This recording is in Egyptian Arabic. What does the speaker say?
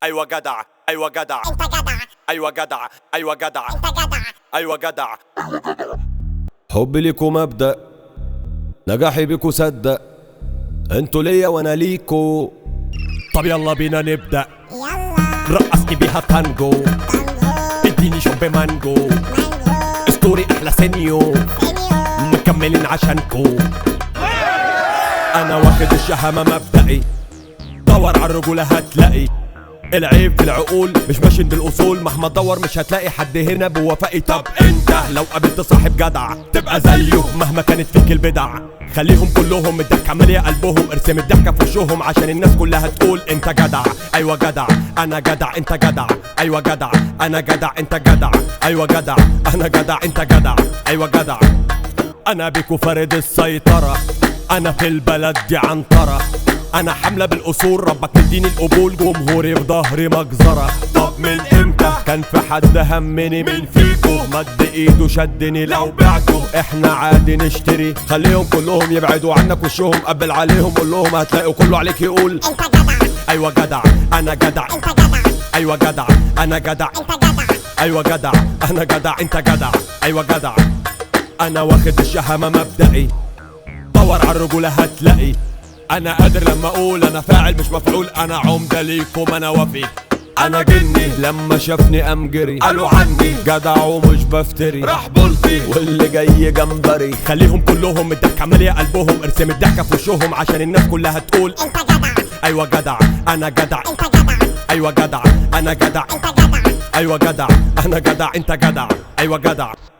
ايوه جدع ايوه جدع انت جدع ايوه جدع ايوه جدع انت جدع ايوه جدع حبي ليكو مبدأ نجاحي بيكو صدق انتوا ليا وانا ليكو طب يلا بينا نبدا يلا رقصني بيها تانجو تانجو اديني شوب مانجو مانجو ستوري احلى سينيو سينيور مكملين عشانكو انا واخد الشهامة مبدئي دور على الرجولة هتلاقي العيب في العقول مش ماشي بالاصول مهما تدور مش هتلاقي حد هنا بوفائي طب انت لو قابلت صاحب جدع تبقى زيه مهما كانت فيك البدع خليهم كلهم الضحكة مالية قلبهم ارسم الضحكة في وشهم عشان الناس كلها تقول انت جدع ايوه جدع انا جدع انت جدع ايوه جدع انا جدع انت جدع ايوه جدع انا جدع انت جدع ايوه جدع انا بيكو فارد السيطرة انا في البلد دي عنترة انا حاملة بالاصول ربك مديني القبول جمهوري في ظهري مجزرة طب من امتى كان في حد همني من فيكو مد ايده شدني لو بعته احنا عادي نشتري خليهم كلهم يبعدوا عنك وشهم قبل عليهم قول لهم هتلاقوا كله عليك يقول انت جدع ايوه جدع انا جدع انت جدع ايوه جدع انا جدع انت جدع ايوه جدع انا جدع انت جدع ايوه جدع انا واخد الشهامة مبدئي دور على الرجولة هتلاقي انا قادر لما اقول انا فاعل مش مفعول انا عمدة ليكم انا وفي انا جني لما شافني قام جري قالوا عني جدع ومش بفتري راح بولتي واللي جاي جمبري خليهم كلهم الضحكة مالية قلبهم ارسم الضحكة في وشهم عشان الناس كلها تقول انت جدع ايوه جدع انا جدع انت جدع ايوه جدع انا جدع انت جدع ايوه جدع انا جدع انت جدع ايوه جدع